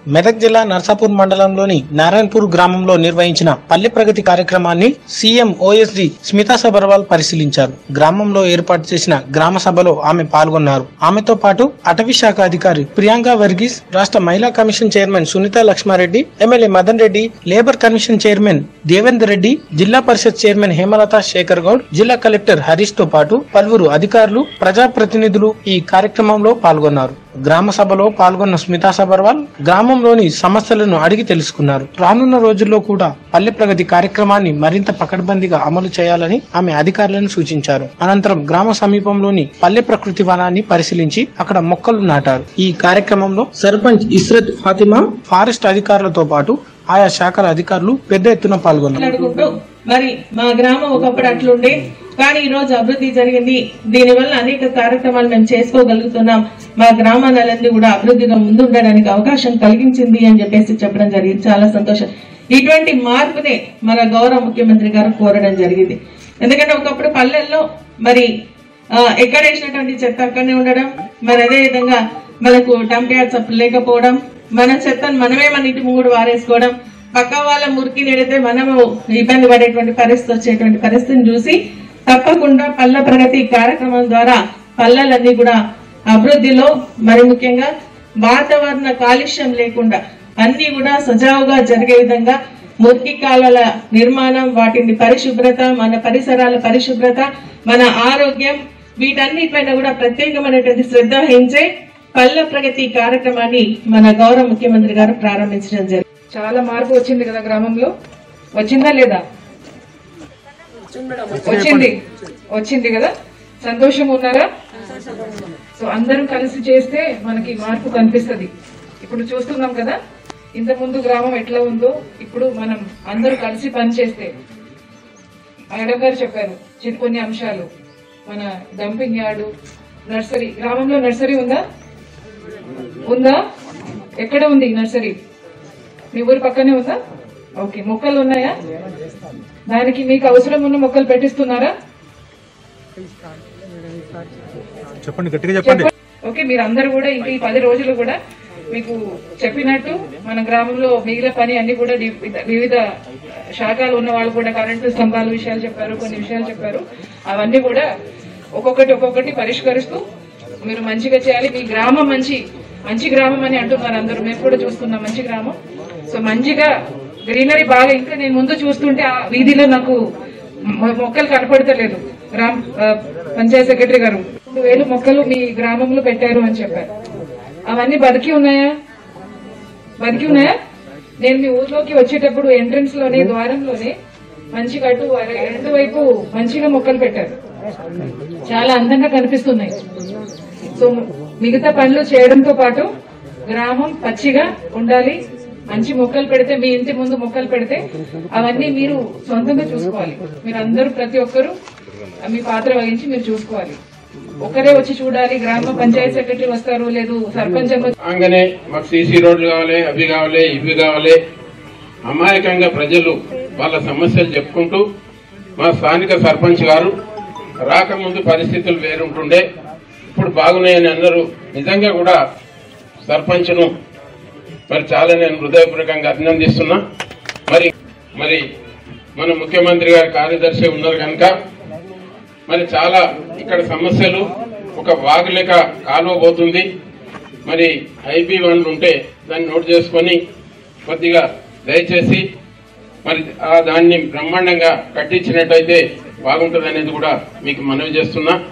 మెదక్ జిల్లా నర్సాపూర్ మండలంలోని నారాయణపూర్ గ్రామంలో నిర్వహించిన పల్లె ప్రగతి కార్యక్రమాన్ని సీఎం ఓఎస్డి స్మితా సబర్వాల్ పరిశీలించారు గ్రామంలో ఏర్పాటు చేసిన గ్రామ సభలో ఆమె పాల్గొన్నారు ఆమెతో పాటు అటవీ శాఖ అధికారి ప్రియాంక వర్గీస్ రాష్ట్ర మహిళా commission chairman Sunitha Laxma Reddy MLA Madan Reddy labour commission chairman Devender Reddy Zilla Parishad chairman Hemalatha Shekar Goud జిల్లా కలెక్టర్ హరీష్ తో పాటు పలువురు అధికారులు ప్రజాప్రతినిధులు ఈ కార్యక్రమంలో పాల్గొన్నారు గ్రామ సభలో పాల్గొన్న స్మితా సబర్వాల్ గ్రామంలోని సమస్యలను అడిగి తెలుసుకున్నారు రానున్న రోజుల్లో కూడా పల్లె ప్రగతి కార్యక్రమాన్ని మరింత పకడ్బందీగా అమలు చేయాలని ఆమె అధికారులను సూచించారు అనంతరం గ్రామ సమీపంలోని పల్లె ప్రకృతి వనాన్ని పరిశీలించి అక్కడ మొక్కలు నాటారు ఈ కార్యక్రమంలో సర్పంచ్ ఇస్రత్ ఫాతిమా ఫారెస్ట్ అధికారులతో పాటు ఆయా శాఖల అధికారులు పెద్ద ఎత్తున పాల్గొన్నారు మాట్లాడుకుంటూ మరి మా గ్రామం ఒకప్పుడు అట్లుండే కానీ ఈ రోజు అభివృద్ధి జరిగింది దీనివల్ల అనేక కార్యక్రమాలు మేము చేసుకోగలుగుతున్నాం మా గ్రామాలన్నీ కూడా అభివృద్ధిగా ముందుండడానికి అవకాశం కలిగించింది అని చెప్పేసి చెప్పడం జరిగింది చాలా సంతోషం ఇటువంటి మార్పునే మన గౌరవ ముఖ్యమంత్రి గారు కోరడం జరిగింది ఎందుకంటే ఒకప్పుడు పల్లెల్లో మరి ఆ, ఎక్కడ వేసినటువంటి చెత్త అక్కడనే ఉండడం మరి అదే విధంగా మనకు డంప్ యార్డ్స్ అప్పుడు లేకపోవడం మన చెత్తను మనమే మన ఇంటి ముంగుడు వారేసుకోవడం పక్క వాళ్ళ మురికి నెడితే మనము ఇబ్బంది పడేటువంటి పరిస్థితి వచ్చేటువంటి పరిస్థితిని చూసి తప్పకుండా పల్లె ప్రగతి కార్యక్రమం ద్వారా పల్లెలన్నీ కూడా అభివృద్ధిలో మరి ముఖ్యంగా వాతావరణ కాలుష్యం లేకుండా అన్ని కూడా సజావుగా జరిగే విధంగా మురికి కాలువల నిర్మాణం వాటిని పరిశుభ్రత మన పరిసరాల పరిశుభ్రత మన ఆరోగ్యం వీటన్నిటిపైన కూడా ప్రత్యేకమైనటువంటి శ్రద్ధ వహించే పల్లె ప్రగతి కార్యక్రమాన్ని మన గౌరవ ముఖ్యమంత్రి గారు ప్రారంభించడం జరిగింది చాలా మార్పు వచ్చింది కదా గ్రామంలో వచ్చిందా లేదా వచ్చింది వచ్చింది కదా సంతోషం ఉన్నారా సో అందరం కలిసి చేస్తే మనకి మార్పు కనిపిస్తది ఇప్పుడు చూస్తున్నాం కదా ఇంత ముందు గ్రామం ఎట్లా ఉందో ఇప్పుడు మనం అందరూ కలిసి పని చేస్తే మేడం గారు చెప్పారు చిన్న కొన్ని అంశాలు మన డంపింగ్ యార్డు నర్సరీ గ్రామంలో నర్సరీ ఉందా ఉందా ఎక్కడ ఉంది నర్సరీ మీ ఊరి పక్కనే ఉందా ఓకే మొక్కలు ఉన్నాయా దానికి మీకు అవసరం ఉన్న మొక్కలు పెట్టిస్తున్నారా చెప్పండి గట్టిగా చెప్పండి ఓకే మీరు అందరు కూడా ఇంకా ఈ పది రోజులు కూడా మీకు చెప్పినట్టు మన గ్రామంలో మిగిలిన పని అన్ని కూడా డి- వివిధ శాఖలు ఉన్న వాళ్ళు కూడా కరెంటు స్తంభాల విషయాలు చెప్పారు కొన్ని విషయాలు చెప్పారు అవన్నీ కూడా ఒక్కొక్కటి ఒక్కొక్కటి పరిష్కరిస్తూ మీరు మంచిగా చేయాలి మీ గ్రామం మంచి మంచి గ్రామం అని అంటున్నారు అందరూ మేము కూడా చూస్తున్నాం మంచి గ్రామం సో మంచిగా గ్రీనరీ బాగా ఇంకా నేను ముందు చూస్తుంటే ఆ వీధిలో నాకు మొ- మొక్కలు కనపడతలేదు గ్రామ ఆ, పంచాయత్ సెక్రటరీ గారు రెండు వేలు మొక్కలు మీ గ్రామంలో పెట్టారు అని చెప్పారు అవన్నీ బతికి ఉన్నాయా బతికి ఉన్నాయా నేను మీ ఊర్లోకి వచ్చేటప్పుడు ఎంట్రన్స్ లోనే ద్వారంలోనే మంచి కట్టు రెండు వైపు మంచిగా మొక్కలు పెట్టారు చాలా అందంగా కనిపిస్తున్నాయి సో మిగతా పనులు చేయడంతో పాటు గ్రామం పచ్చిగా ఉండాలి మంచి మొక్కలు పెడితే మీ ఇంటి ముందు మొక్కలు పెడితే అవన్నీ మీరు సొంతంగా చూసుకోవాలి మీరు అందరూ ప్రతి ఒక్కరూ మీ పాత్ర వహించి మీరు చూసుకోవాలి ఒకరే వచ్చి చూడాలి గ్రామ పంచాయత్ సెక్రటరీ వస్తారు లేదు సర్పంచ్ అమ్మ రాగానే మాకు సీసీ రోడ్లు కావాలి అవి కావాలి ఇవి కావాలి అమాయకంగా ప్రజలు వాళ్ళ సమస్యలు చెప్పుకుంటూ మా స్థానిక సర్పంచ్ గారు రాకముందు పరిస్థితులు వేరుంటుండే ఇప్పుడు బాగున్నాయని అందరూ నిజంగా కూడా సర్పంచ్ను మరి చాలా నేను హృదయపూర్వకంగా అభినందిస్తున్నా మరి మరి మన ముఖ్యమంత్రి గారి కార్యదర్శి ఉన్నారు కనుక మరి చాలా ఇక్కడ సమస్యలు ఒక వాగులేక కాలువ పోతుంది మరి ఐబీ వన్లు ఉంటే దాన్ని నోట్ చేసుకొని కొద్దిగా దయచేసి మరి ఆ దాన్ని బ్రహ్మాండంగా కట్టించినట్టయితే బాగుంటుంది అనేది కూడా మీకు మనవి చేస్తున్నా